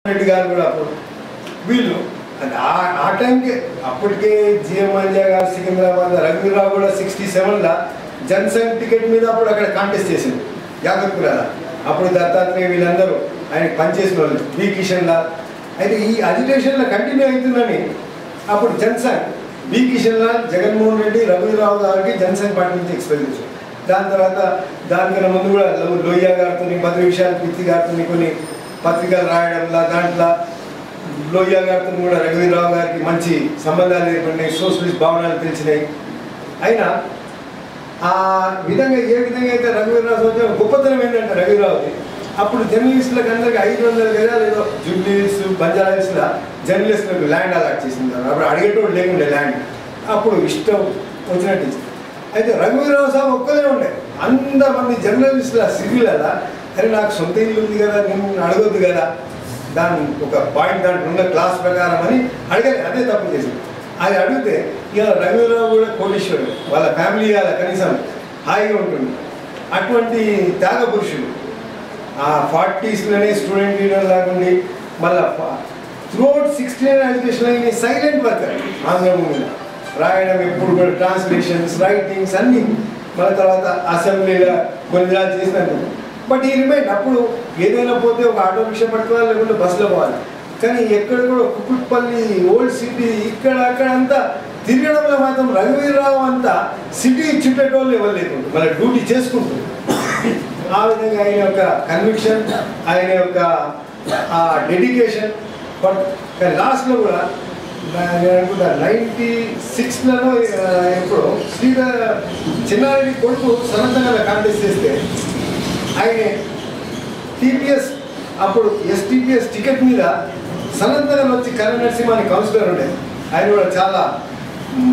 రెడ్డి గారు కూడా అప్పుడు వీళ్ళు అంటే ఆ ఆ టైంకి అప్పటికే జిఎం అంజా గారు సికింద్రాబాద్ రఘువీరరావు కూడా సిక్స్టీ సెవెన్లో జనసంఘ్ టికెట్ మీద అప్పుడు అక్కడ కాంటెస్ట్ చేసింది యాదవ్పురాల అప్పుడు దత్తాత్రేయ వీళ్ళందరూ ఆయనకి పనిచేసిన వాళ్ళు బి కిషన్ లాల్ అయితే ఈ అజిటేషన్లో కంటిన్యూ అవుతుందని అప్పుడు జనసంఘ్ బి కిషన్ లాల్ జగన్మోహన్ రెడ్డి రఘువీరరావు గారికి జనసంఘ్ పార్టీ నుంచి ఎక్స్పెల్ చేశారు దాని తర్వాత దానికన్నా ముందు కూడా లో- లోహియా గారితో పది విషయాలు పిత్తి గారితో కొన్ని పత్రికలు రాయడంలా దాంట్లో లోహియా గారితో కూడా రఘువీరరావు గారికి మంచి సంబంధాలు ఏర్పడినాయి సోషలిస్ట్ భావనలు తెలిసినాయి అయినా ఆ విధంగా ఏ విధంగా అయితే రఘువీరరావు సంవత్సరం గొప్పతనం ఏంటంటే రఘువీరావుది అప్పుడు జర్నలిస్టులకు అందరికి ఐదు వందల గజాలు ఏదో జూబ్లీస్ బంజారా హిల్స్లో జర్నలిస్టులకు ల్యాండ్ అలాట్ చేసింది అప్పుడు అడిగేటోడు లేకుండే ల్యాండ్ అప్పుడు ఇష్టం వచ్చినట్టు ఇచ్చింది అయితే రఘువీరరావు సాబ్ ఒక్కదే ఉండే అంతమంది జర్నలిస్టుల సిటీలలో అరే నాకు సొంత ఇల్లు ఉంది కదా నేను అడగొద్దు కదా దాని ఒక పాయింట్ దాంట్లో ఉన్న క్లాస్ ప్రకారం అని అడగాలి అదే తప్పు చేసింది అది అడిగితే ఇక రఘువీరరావు కూడా కోటీశ్వరుడు వాళ్ళ ఫ్యామిలీ ఇవాళ కనీసం హాయిగా ఉంటుంది అటువంటి త్యాగ పురుషుడు ఆ ఫార్టీస్లోనే స్టూడెంట్ లీడర్ లాగుండి మళ్ళీ త్రూఅవుట్ సిక్స్టీ నైన్ ఎడ్యుకేషన్ అయిన సైలెంట్ వర్కర్ ఆంధ్రభూమిలో రాయడం ఎప్పుడు కూడా ట్రాన్స్లేషన్స్ రైటింగ్స్ అన్నీ మళ్ళీ తర్వాత అసెంబ్లీలో కొన్ని దినాలు చేసినట్టు బట్ ఈ రిమైండ్ అప్పుడు ఏదైనా పోతే ఒక ఆటో రిక్షా పట్టుకోవాలి లేకుంటే బస్సులో పోవాలి కానీ ఎక్కడ కూడా కుకుట్పల్లి ఓల్డ్ సిటీ ఇక్కడ అక్కడ అంతా తిరగడంలో మాత్రం రఘువీరరావు అంతా సిటీ చుట్టేటోళ్ళు ఎవరు లేకుండా మళ్ళీ డ్యూటీ చేసుకుంటుంది ఆ విధంగా ఆయన యొక్క కన్విక్షన్ ఆయన యొక్క ఆ డెడికేషన్ బట్ కానీ లాస్ట్లో కూడా నా- నేను అనుకుంటా నైంటీ సిక్స్లలో ఇప్పుడు శ్రీధర్ చిన్నారెడ్డి కొడుకు సన్నతంగా కాంటెస్ట్ చేస్తే ఆయన టీపీఎస్ అప్పుడు ఎస్టీపీఎస్ టికెట్ మీద సనంతరం వచ్చి కళ్యాణ నరసింహ అని కౌన్సిలర్ ఉండే ఆయన కూడా చాలా మ్,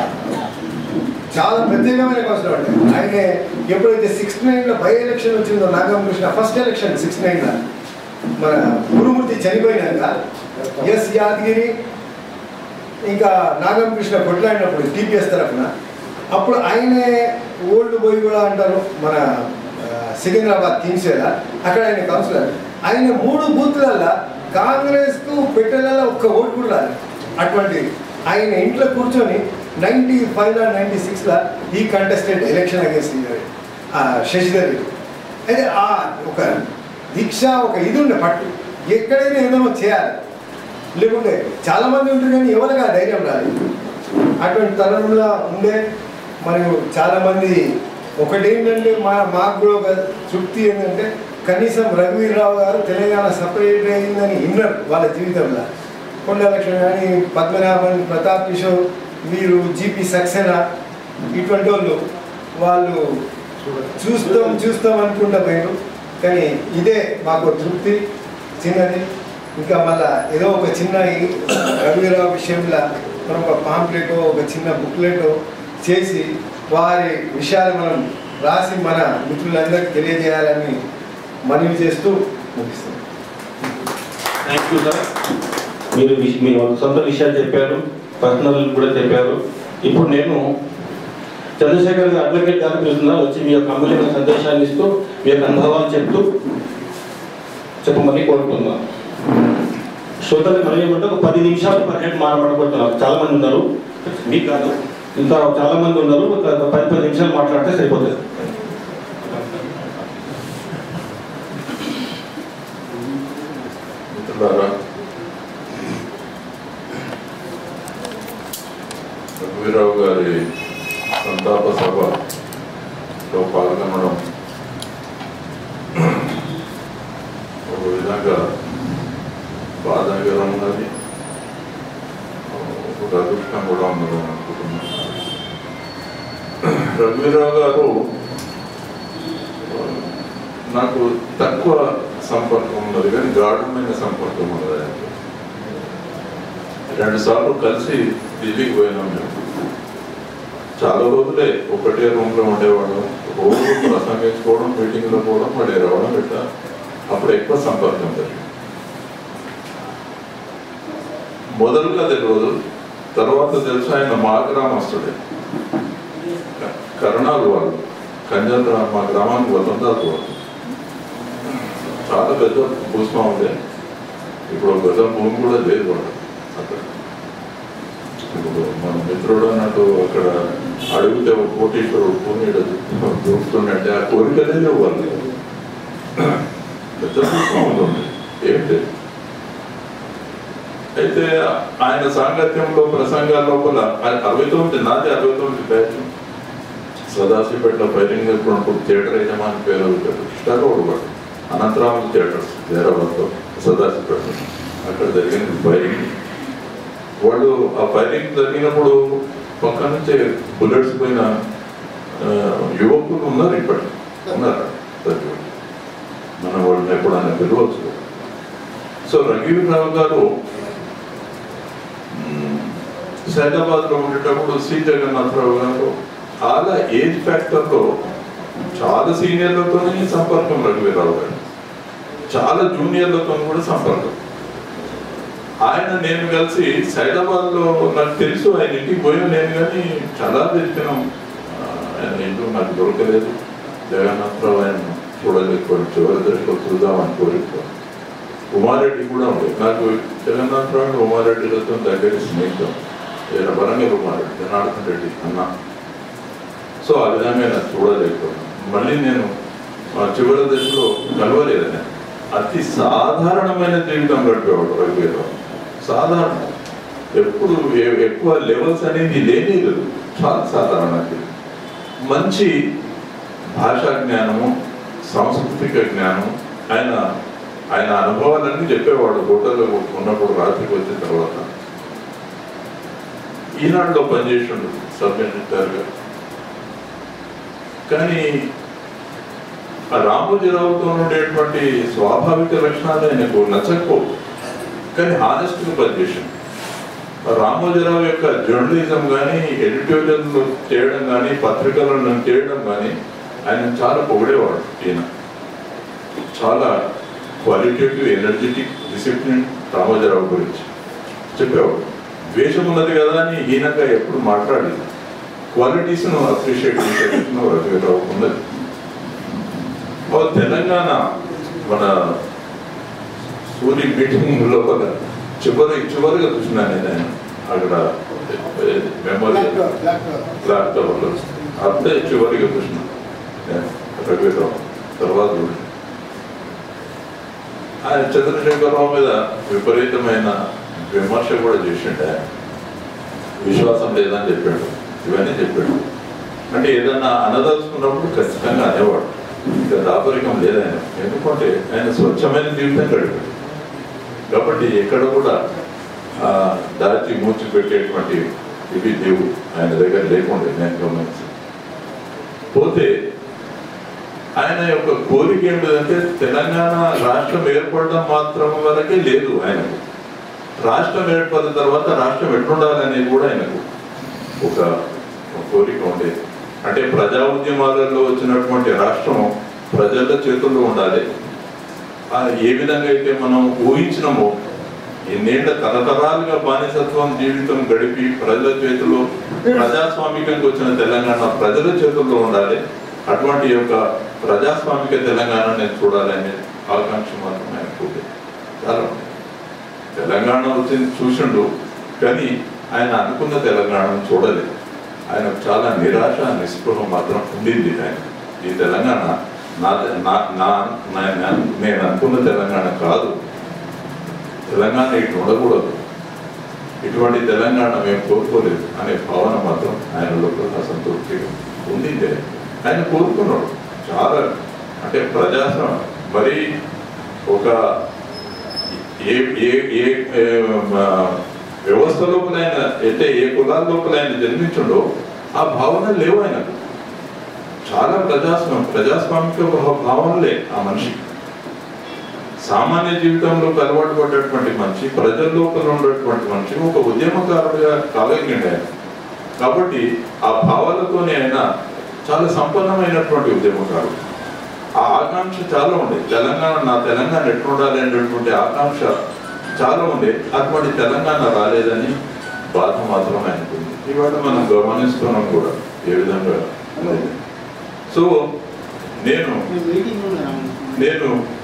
చాలా ప్రత్యేకమైన కౌన్సిలర్ ఉండే ఆయన ఎప్పుడైతే సిక్స్టీ నైన్లో బై ఎలక్షన్ వచ్చిందో నాగరామకృష్ణ ఫస్ట్ ఎలక్షన్ సిక్స్టీ నైన్లో మన గురుమూర్తి చనిపోయినాక ఎస్ యాదగిరి ఇంకా నాగరామకృష్ణ కొట్లాడినప్పుడు టీపీఎస్ తరఫున అప్పుడు ఆయనే ఓల్డ్ బాయ్ కూడా అంటారు మన ఆ, సికింద్రాబాద్ కింగ్స్ అక్కడ ఆయన కౌన్సిలర్ ఆయన మూడు బూత్లలో కాంగ్రెస్కు పెట్టేలా ఒక్క ఓటు కూడా రాలేదు అటువంటి ఆయన ఇంట్లో కూర్చొని నైంటీ ఫైవ్లో నైంటీ సిక్స్లో ఈ contested election against Sashidhar Reddy అయితే ఆ ఒక దీక్ష ఒక ఇది ఉండే పట్టు ఎక్కడైనా ఏదైనా చేయాలి లేకుంటే చాలా మంది ఉంటారు కానీ ఎవరికి ఆ ధైర్యం రాలేదు అటువంటి తరుణంలో ఉండే మరియు చాలా మంది ఒకటి ఏంటంటే మా మాకు కూడా ఒక తృప్తి ఏంటంటే కనీసం రఘువీరరావు గారు తెలంగాణ సపరేట్ అయిందని విన్నారు వాళ్ళ జీవితంలో కొండ లక్ష్మణ్ కానీ పద్మనాభన్ ప్రతాప్ కిషోర్ వీరు జీపీ సక్సేనా ఇటువంటి వాళ్ళు వాళ్ళు చూస్తాం చూస్తాం అనుకుంటా పోయారు కానీ ఇదే మాకు తృప్తి చిన్నది ఇంకా మళ్ళా ఏదో ఒక చిన్న ఈ రఘువీరావు విషయంలో మనం ఒక పాంప్లెటో ఒక చిన్న బుక్లెటో చేసి వారి విషయాలు మనం రాసి మన మిత్రులందరికీ తెలియజేయాలని మనవి చేస్తూ ముగిస్తాం థ్యాంక్ యూ సార్ మీరు విష- మీ సొంత విషయాలు చెప్పారు పర్సనల్ కూడా చెప్పారు ఇప్పుడు నేను చంద్రశేఖర్ గారు అడ్వకేట్ గారు పిలుస్తున్నా వచ్చి మీ యొక్క అమూల్యమైన సందేశాన్ని ఇస్తూ మీ యొక్క అనుభవాలు చెప్తూ చెప్పమని కోరుకుంటున్నాను శ్రోతలు మనం ఏమంటే ఒక పది నిమిషాలు పర్ హెడ్ మాట్లాడబడుతున్నారు చాలా మంది ఉన్నారు మీకు కాదు ఇంకా చాలా మంది ఉన్నారు ఒక పది పది నిమిషాలు మాట్లాడితే సరిపోతుంది మిత్రులారా రఘువీరావు గారి సంతాప సభలో పాల్గొనడం ఒక విధంగా బాధాకరం ఉన్నది ఒక అదృష్టం కూడా ఉన్నది అని అనుకుంటున్నాను రఘువీరావు గారు నాకు తక్కువ సంపర్కం ఉన్నది కానీ గాఢమైన సంపర్కం ఉన్నది ఆయనతో. రెండు సార్లు కలిసి ఢిల్లీకి పోయినాం మేము చాలా రోజులే ఒకటే రూమ్ లో ఉండేవాళ్ళం రోజు ప్రసంగించుకోవడం మీటింగ్ లో పోవడం మళ్ళీ రావడం ఇట్లా అప్పుడు ఎక్కువ సంపర్కం జరిగింది మొదలుగా తెలియదు తర్వాత తెలుసు ఆయన మా గ్రామస్తుడే కరుణాలు వాళ్ళు కంజల్ మా గ్రామానికి వదందాలు వాళ్ళు చాలా పెద్ద భూస్వాములే ఇప్పుడు ఒక గజం భూమి కూడా లేదు వాళ్ళు అక్కడ ఇప్పుడు మన మిత్రుడు అన్నట్టు అక్కడ అడిగితే ఒక కోటీశ్వరుడు భూమి దొరుకుతుందంటే ఆ కోరికలే లేవు వాళ్ళు పెద్ద దుఃఖం ఉంటుంది ఏంటి అయితే ఆయన సాంగత్యంలో ప్రసంగాల లోపల ఆయన అరవై తొమ్మిది నాది అరవై తొమ్మిది బ్యాచ్ సదాశివపేటలో ఫైరింగ్ ఇప్పుడు థియేటర్ యజమాని పేరు కృష్ణాగౌడ్ వాడు అనంతరాములు థియేటర్స్ హైదరాబాద్లో సదాశివపేట అక్కడ జరిగింది ఫైరింగ్ వాళ్ళు ఆ ఫైరింగ్ జరిగినప్పుడు పక్క నుంచే బుల్లెట్స్ పోయిన ఆ, యువకులు ఉన్నారు ఇప్పటి ఉన్నారు చదివి. మన వాళ్ళని ఎప్పుడైనా పిలవచ్చు సో రఘువీరరావు గారు సైదాబాద్ లో ఉండేటప్పుడు సి జగన్నాథరావు గారు చాలా ఏజ్ ఫ్యాక్టర్ లో చాలా సీనియర్లతోనే సంపర్కం రఘువీరరావు గారు చాలా జూనియర్లతో కూడా సంపర్కం ఆయన నేను కలిసి సైదాబాద్ లో నాకు తెలుసు ఆయన ఇంటికి పోయిన నేను కానీ చాలా వెతికినాం ఆ, ఆయన ఇంట్లో నాకు దొరకలేదు జగన్నాథరావు ఆయన చూడలేకపోయాడు చివరి దశలో చూద్దామని కోరిక ఉమారెడ్డి కూడా ఉంది నాకు జగన్నాథరావు ఉమారెడ్డిలతో దగ్గర స్నేహితం ఈయన వరంగల్ ఉమారెడ్డి జనార్దన్ రెడ్డి అన్న సో ఆ విధంగా నాకు చూడలేకపోయాను మళ్ళీ నేను ఆ చివరి దశలో కలవలేదని అతి సాధారణమైన జీవితం గడిపేవాడు రఘువీరరావు సాధారణ ఎప్పుడు ఎ- ఎక్కువ లెవెల్స్ అనేది లేనే లేదు చాలా సాధారణ జీవితం. మంచి భాషా జ్ఞానము సాంస్కృతిక జ్ఞానం ఆయన ఆయన అనుభవాలన్నీ చెప్పేవాడు హోటల్లో ఉన్నప్పుడు రాత్రికి వచ్చిన తర్వాత ఈనాడులో పనిచేసిండు సబ్ ఎడిటర్గా కానీ ఆ రామోజీరావుతో ఉండేటువంటి స్వాభావిక లక్షణాలు ఆయనకు నచ్చకపోవు కానీ హానెస్ట్గా పనిచేసిండు ఆ రామోజీరావు యొక్క జర్నలిజం కానీ ఎడిటోరియల్ చేయడం కానీ పత్రికలను చేయడం కానీ ఆయన చాలా పొగిడేవాడు ఈయన చాలా క్వాలిటేటివ్ ఎనర్జెటిక్ డిసిప్లిన్ రామోజీరావు గురించి చెప్పేవాడు ద్వేషం ఉన్నది కదా అని హీనంగా ఎప్పుడు మాట్లాడలేదు క్వాలిటీస్ను అప్రిషియేట్ చేసేటట్టు రఘువీరరావు ఉన్నది ఓ తెలంగాణ మన సూర్య మీటింగ్ లోపల చివరి చివరిగా చూసినాను నేను ఆయన అక్కడ మెమోరియల్ బ్లాక్ టవర్లో అప్పుడే చివరిగా చూసిన రఘువీరరావు తర్వాత చూడండి. ఆయన చంద్రశేఖరరావు మీద విపరీతమైన విమర్శ కూడా చేసిండు ఆయన విశ్వాసం లేదని చెప్పాడు ఇవన్నీ చెప్పాడు అంటే ఏదన్నా అనదలుచుకున్నప్పుడు ఖచ్చితంగా అనేవాడు ఇక దాపరికం లేదు ఆయన ఎందుకంటే ఆయన స్వచ్ఛమైన జీవితం గడిపాడు కాబట్టి ఎక్కడ కూడా ఆ, దాచి మూచి పెట్టేటువంటి ఇవి లేవు ఆయన దగ్గర లేకుండా నేను గమనించి పోతే ఆయన యొక్క కోరిక ఏంటిదంటే తెలంగాణ రాష్ట్రం ఏర్పడడం మాత్రం వరకే లేదు ఆయనకు రాష్ట్రం ఏర్పడిన తర్వాత రాష్ట్రం ఎట్లుండాలనేది కూడా ఆయనకు ఒక ఒక కోరిక ఉండేది అంటే ప్రజా ఉద్యమాలలో వచ్చినటువంటి రాష్ట్రం ప్రజల చేతుల్లో ఉండాలి ఆ ఏ విధంగా అయితే మనం ఊహించినామో ఎన్నేళ్ల తరతరాలుగా బానిసత్వం జీవితం గడిపి ప్రజల చేతుల్లో ప్రజాస్వామికంగా వచ్చిన తెలంగాణ ప్రజల చేతుల్లో ఉండాలి అటువంటి యొక్క ప్రజాస్వామిక తెలంగాణ నేను చూడాలనే ఆకాంక్ష మాత్రం ఆయనకు ఉంది. చాలా ఉంది. తెలంగాణ వచ్చింది చూసిండు కానీ ఆయన అనుకున్న తెలంగాణను చూడలేదు ఆయనకు చాలా నిరాశ నిస్పృహ మాత్రం ఉండింది ఆయన ఈ తెలంగాణ నా నా నా నా- నా- నేను అనుకున్న తెలంగాణ కాదు తెలంగాణ ఇటు ఉండకూడదు ఇటువంటి తెలంగాణ మేము కోరుకోలేదు అనే భావన మాత్రం ఆయన లోపల అసంతృప్తి ఉండింది ఆయన కోరుకున్నాడు చాలా అంటే ప్రజాస్వామ్యం మరి ఒక ఏ ఏ ఏ ఏ, ఆ, వ్యవస్థ లోపల ఆయన అంటే ఏ కులాల లోపల ఆయన జన్మించుండో ఆ భావన లేవు ఆయనకు చాలా ప్రజాస్వామ్యం ప్రజాస్వామిక భా- భావనలే ఆ మనిషి సామాన్య జీవితంలో అలవాటు పడ్డటువంటి మనిషి ప్రజల లోపల ఉన్నటువంటి మనిషి ఒక ఉద్యమకారుడిగా కాగలిగిండు ఆయన కాబట్టి ఆ భావాలతోనే ఆయన చాలా సంపన్నమైనటువంటి ఉద్యమకారుడు ఆ ఆకాంక్ష చాలా ఉంది తెలంగాణ నా తెలంగాణ ఎట్లుండాలి అనేటువంటి ఆకాంక్ష చాలా ఉంది అటువంటి తెలంగాణ రాలేదని బాధ మాత్రం ఆయనకుంది ఇవాళ మనం గమనిస్తున్నాం కూడా ఏ విధంగా ఉంది. సో నేను నేను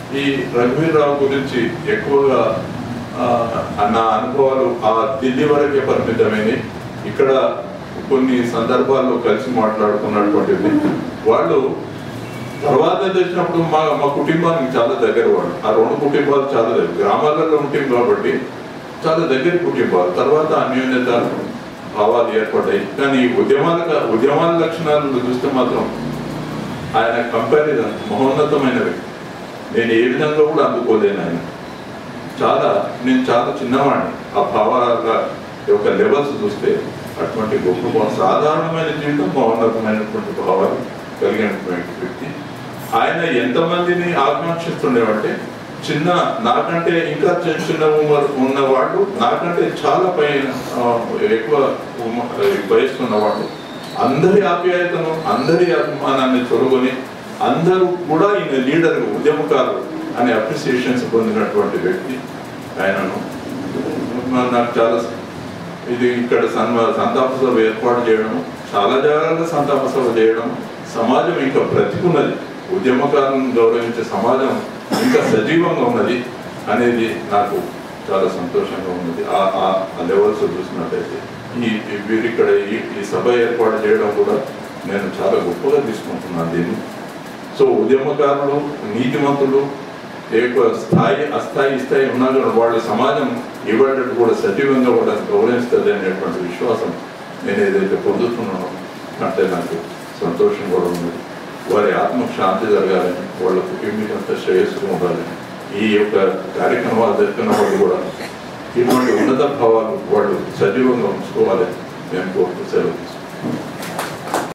ఈ రఘువీర్ రావు గురించి ఎక్కువగా ఆ, నా అనుభవాలు ఆ ఢిల్లీ వరకే పరిమితమైనవి ఇక్కడ కొన్ని సందర్భాల్లో కలిసి మాట్లాడుకున్నటువంటివి వాళ్ళు తర్వాత తెలిసినప్పుడు మా మా కుటుంబానికి చాలా దగ్గర వాళ్ళు ఆ రెండు కుటుంబాలు చాలా దగ్గర గ్రామాలలో ఉంటాం కాబట్టి చాలా దగ్గర కుటుంబాలు తర్వాత అన్యోన్యత భావాలు ఏర్పడ్డాయి కానీ ఉద్యమాల ఉద్యమాల లక్షణాలను చూస్తే మాత్రం ఆయన కంపారిజన్ మహోన్నతమైన వ్యక్తి నేను ఏ విధంగా కూడా అందుకోలేను ఆయన చాలా నేను చాలా చిన్నవాడిని ఆ భావాల యొక్క లెవెల్స్ చూస్తే అటువంటి గొప్ప భావం సాధారణమైన జీవితం మహోన్నతమైనటువంటి భావాలు కలిగినటువంటి వ్యక్తి ఆయన ఎంతమందిని ఆకాంక్షిస్తుండేవంటే చిన్న నాకంటే ఇంకా చిన్న చిన్న ఉమ్మర్ ఉన్న వాళ్ళు నాకంటే చాలా పైన ఆ, ఎక్కువ ఉమ్మ- వయస్సు ఉన్నవాళ్ళు అందరి ఆప్యాయతను అందరి అభిమానాన్ని చొరుగుని అందరూ కూడా ఈయన లీడర్ ఉద్యమకారులు అనే అప్రిసియేషన్స్ పొందినటువంటి వ్యక్తి ఆయనను మా- నాకు చాలా ఇది ఇక్కడ సన్మా సంతాప సభ ఏర్పాటు చేయడం చాలా జాగ్రత్తగా సంతాప సభ చేయడం సమాజం ఇంకా బ్రతికున్నది ఉద్యమకారులను గౌరవించే సమాజం ఇంకా సజీవంగా ఉన్నది అనేది నాకు చాలా సంతోషంగా ఉన్నది ఆ ఆ- ఆ లెవెల్స్ చూసినట్టయితే ఈ ఈ- వీరు ఇక్కడ ఈ ఈ సభ ఏర్పాటు చేయడం కూడా నేను చాలా గొప్పగా తీసుకుంటున్నాను దీన్ని సో ఉద్యమకారులు నీతిమంతులు ఏ యొక్క స్థాయి అస్థాయి స్థాయి ఉన్నా కూడా వాళ్ళ సమాజం ఇవ్వటట్టు కూడా సజీవంగా కూడా గౌరవిస్తుంది అనేటువంటి విశ్వాసం నేను ఏదైతే పొందుతున్నానో అంటే నాకు సంతోషం కూడా ఉంది వారి ఆత్మకు శాంతి జరగాలని వాళ్ళ కుటుంబీకంతా శ్రేయస్సుగా ఉండాలని ఈ యొక్క కార్యక్రమాలు జరిపిన వాళ్ళు కూడా ఇటువంటి ఉన్నత భావాలు వాళ్ళు సజీవంగా ఉంచుకోవాలని నేను కోరుతూ సెలవు